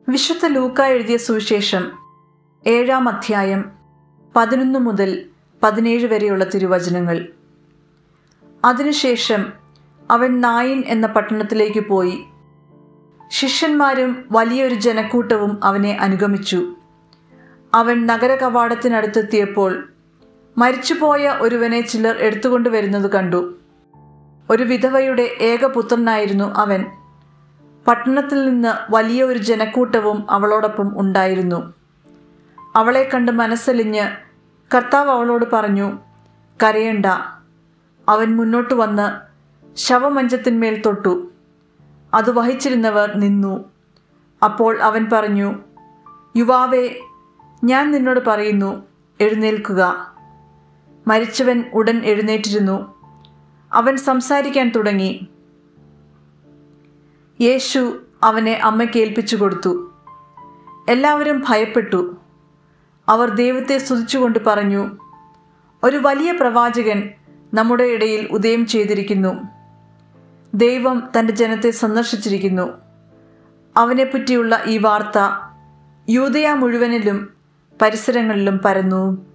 വിശുദ്ധ ലൂക്ക എഴുതിയ സുവിശേഷം ഏഴാം അധ്യായം പതിനൊന്ന് മുതൽ പതിനേഴ് വരെയുള്ള തിരുവചനങ്ങൾ അതിനുശേഷം അവൻ നായിൻ എന്ന പട്ടണത്തിലേക്ക് പോയി ശിഷ്യന്മാരും വലിയൊരു ജനക്കൂട്ടവും അവനെ അനുഗമിച്ചു അവൻ നഗര കവാടത്തിനടുത്തെത്തിയപ്പോൾ മരിച്ചുപോയ ഒരുവനെ ചിലർ എടുത്തുകൊണ്ടുവരുന്നത് കണ്ടു ഒരു വിധവയുടെ ഏകപുത്രനായിരുന്നു അവൻ പട്ടണത്തിൽ നിന്ന് വലിയ ഒരു ജനക്കൂട്ടവും അവളോടൊപ്പം ഉണ്ടായിരുന്നു അവളെ കണ്ട് മനസ്സലിഞ്ഞ് കർത്താവ് അവളോട് പറഞ്ഞു കരയണ്ട അവൻ മുന്നോട്ട് വന്ന് ശവമഞ്ചത്തിന്മേൽ തൊട്ടു അത് വഹിച്ചിരുന്നവർ നിന്നു അപ്പോൾ അവൻ പറഞ്ഞു യുവാവേ ഞാൻ നിന്നോട് പറയുന്നു എഴുന്നേൽക്കുക മരിച്ചവൻ ഉടൻ എഴുന്നേറ്റിരുന്നു അവൻ സംസാരിക്കാൻ തുടങ്ങി യേശു അവനെ അമ്മയ്ക്ക് ഏൽപ്പിച്ചു കൊടുത്തു എല്ലാവരും ഭയപ്പെട്ടു അവർ ദൈവത്തെ സ്തുതിച്ചുകൊണ്ട് പറഞ്ഞു ഒരു വലിയ പ്രവാചകൻ നമ്മുടെ ഇടയിൽ ഉദയം ചെയ്തിരിക്കുന്നു ദൈവം തൻ്റെ ജനത്തെ സന്ദർശിച്ചിരിക്കുന്നു അവനെപ്പറ്റിയുള്ള ഈ വാർത്ത യൂതയ മുഴുവനിലും പരിസരങ്ങളിലും പരന്നു